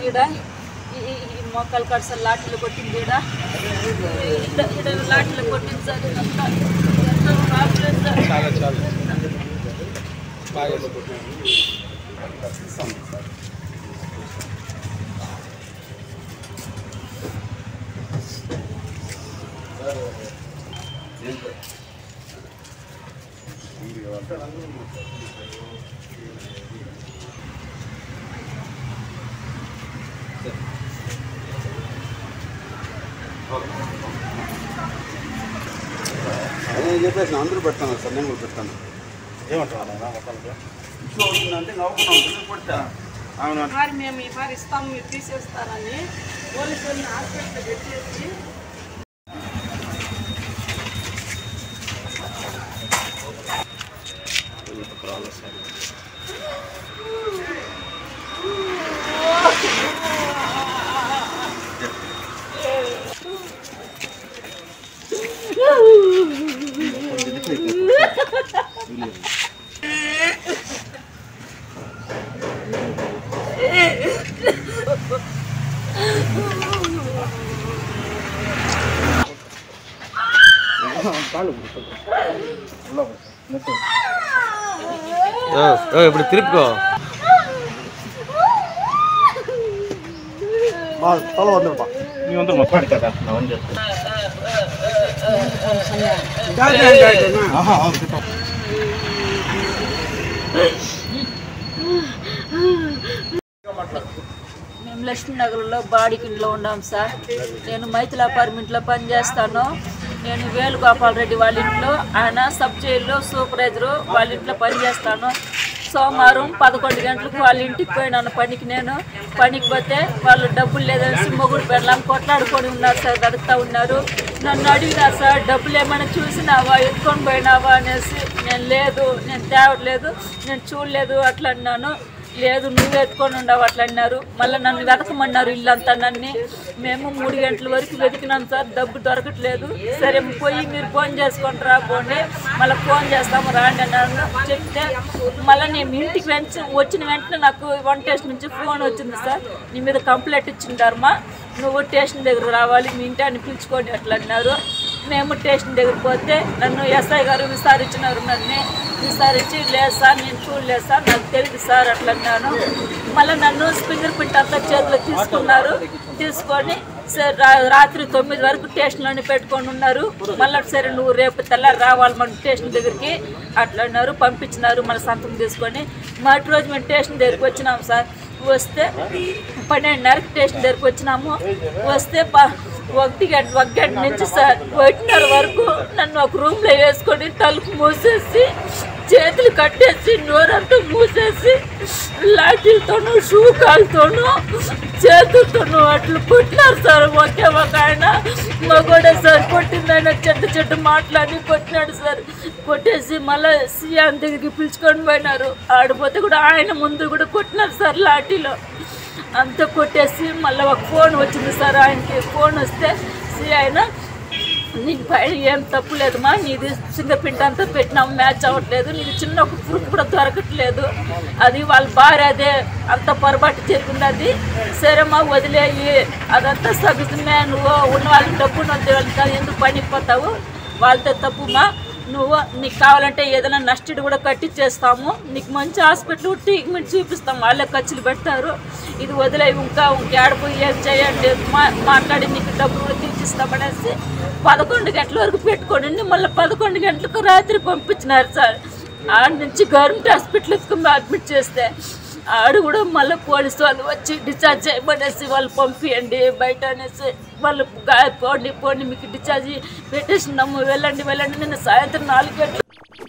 ఈడ ఈ ఈ- ఈ మోకాలు కాడ సార్ లాఠీలు కొట్టింది ఈడ ఈడ ఈడ లాఠీలు కొట్టింది సార్ ఇదంతా ఎంతో ప్రాబ్లం సార్ చాలా చాలా బాగా నేను చెప్పేసిన అందరూ పెడతాను సార్ నేను కూడా పెడతాను ఏమంటారు నాయన మొత్తానికి ఇష్యూ అవుతుందంటే నవ్వుకున్నాం ఎందుకు కొట్టా అవును మరి మేము ఈ సారి ఇస్తాం మీరు తీసేస్తారని పోలీసుల్ని హాస్పిటల్ పెట్టేసి ఇప్పుడు తిరుపుకో తల వందరు బా మీ వందరు మొత్తం కదా అని చెప్తాను ఆహా అవును చెప్పు. మేము లక్ష్మీనగర్లో బాడికిలో ఉన్నాం సార్ నేను మైథిలి అపార్ట్మెంట్లో పనిచేస్తాను నేను వేణుగోపాల్ రెడ్డి వాళ్ళ ఇంట్లో ఆయన సబ్ జైల్లో సూపర్వైజరు వాళ్ళ ఇంట్లో పనిచేస్తాను సోమవారం పదకొండు గంటలకు వాళ్ళ ఇంటికి పోయినాను పనికి నేను పనికి పోతే వాళ్ళు డబ్బులు లేదనేసి మొగుడు పెళ్ళాం కొట్లాడుకొని ఉన్నారు సార్ అడుగుతా ఉన్నారు నన్ను అడిగినా సార్ డబ్బులు ఏమైనా చూసినావా ఎత్తుకొని పోయినావా అనేసి నేను లేదు నేను తేవట్లేదు నేను చూడలేదు అట్లా అన్నాను లేదు నువ్వు ఎత్తుకొని ఉండవు అట్లా అన్నారు మళ్ళీ నన్ను వెతకమన్నారు ఇల్లంతా నన్ను మేము మూడు గంటల వరకు వెతికినాం సార్ డబ్బు దొరకట్లేదు సరే పోయి మీరు ఫోన్ చేసుకొని రా పోండి మళ్ళీ ఫోన్ చేస్తాము రాండి అన్నారు చెప్తే మళ్ళీ నేను ఇంటికి వెంట వచ్చిన వెంటనే నాకు వన్ స్టేషన్ నుంచి ఫోన్ వచ్చింది సార్ నీ మీద కంప్లైంట్ ఇచ్చిండారమ్మా నువ్వు స్టేషన్ దగ్గర రావాలి మీ ఇంటి అని పిలుచుకోండి అట్లా అన్నారు మేము స్టేషన్ దగ్గర పోతే నన్ను ఎస్ఐ గారు విచారించినారు నన్ను విచారించి లేదు సార్ నేను చూడలేదు సార్ నాకు తెలియదు సార్ అట్లా అన్నాను మళ్ళీ నన్ను ఫింగర్ ప్రింట్ అంతా చేతిలో తీసుకున్నారు తీసుకొని సరే రా- రాత్రి తొమ్మిది వరకు స్టేషన్లోనే పెట్టుకొని ఉన్నారు మళ్ళీ సరే నువ్వు రేపు తెల్లారి రావాలి మన స్టేషన్ దగ్గరికి అట్లా అన్నారు పంపించినారు మళ్ళీ సంతకం తీసుకొని మటి రోజు మేము స్టేషన్ దగ్గరికి వచ్చినాం సార్ వస్తే పన్నెండున్నరకు స్టేషన్ దగ్గరికి వచ్చినాము వస్తే ప- ఒకటి గంట ఒక గంట నుంచి సార్ ఒకటిన్నర వరకు నన్ను ఒక రూమ్లో వేసుకొని తలుపు మూసేసి చేతులు కట్టేసి నోరంతా మూసేసి లాఠీలతోనూ షూ కాలుతోనూ చేతులతోనూ అట్లు కొట్టినారు సార్ ఒకే ఒక ఆయన మగోడే సార్ కొట్టిందైనా చెడ్డ చెడ్డ మాట్లాడి కొట్టినాడు సార్ కొట్టేసి మళ్ళీ సీఎం దగ్గరికి పిలుచుకొని పోయినారు ఆడిపోతే కూడా ఆయన ముందు కూడా కొట్టినారు సార్ లాఠీలో అంతా కొట్టేసి మళ్ళీ ఒక ఫోన్ వచ్చింది సార్ ఆయనకి ఫోన్ వస్తే సి ఆయన నీకు పైన ఏం తప్పు లేదమ్మా నీది ఫింగర్ ప్రింట్ అంతా పెట్టినాము మ్యాచ్ అవ్వట్లేదు నీకు చిన్న ఒక ప్రూఫ్ కూడా దొరకట్లేదు అది వాళ్ళ భార్య అదే అంత పొరపాటు చెప్పింది అది సరేమ్మా వదిలేయి అదంతా సగజమే నువ్వు ఉన్న వాళ్ళకి డబ్బు ఉన్నది వాళ్ళకి ఎందుకు పనికి పోతావు వాళ్ళతో తప్పుమా నువ్వు నీకు కావాలంటే ఏదైనా నష్టడు కూడా కట్టించేస్తాము నీకు మంచి హాస్పిటల్ ట్రీట్మెంట్ చూపిస్తాం వాళ్ళే ఖర్చులు పెడతారు ఇది వదిలే ఇంకా ఇంకేడపోయి ఏం చేయండి మా మాట్లాడి నీకు డబ్బులు కూడా తీర్చిస్తామనేసి పదకొండు గంటల వరకు పెట్టుకోండి మళ్ళీ పదకొండు గంటలకు రాత్రి పంపించినారు సార్ ఆడ నుంచి గవర్నమెంట్ హాస్పిటల్కి అడ్మిట్ చేస్తే ఆడ కూడా మళ్ళీ పోలీసు వాళ్ళు వచ్చి డిశ్చార్జ్ చేయమనేసి వాళ్ళు పంపియండి బయట అనేసి వాళ్ళు గా- పోండి పోండి మీకు డిశ్చార్జ్ పెట్టేసినాము వెళ్ళండి వెళ్ళండి నిన్న సాయంత్రం నాలుగు గంటలు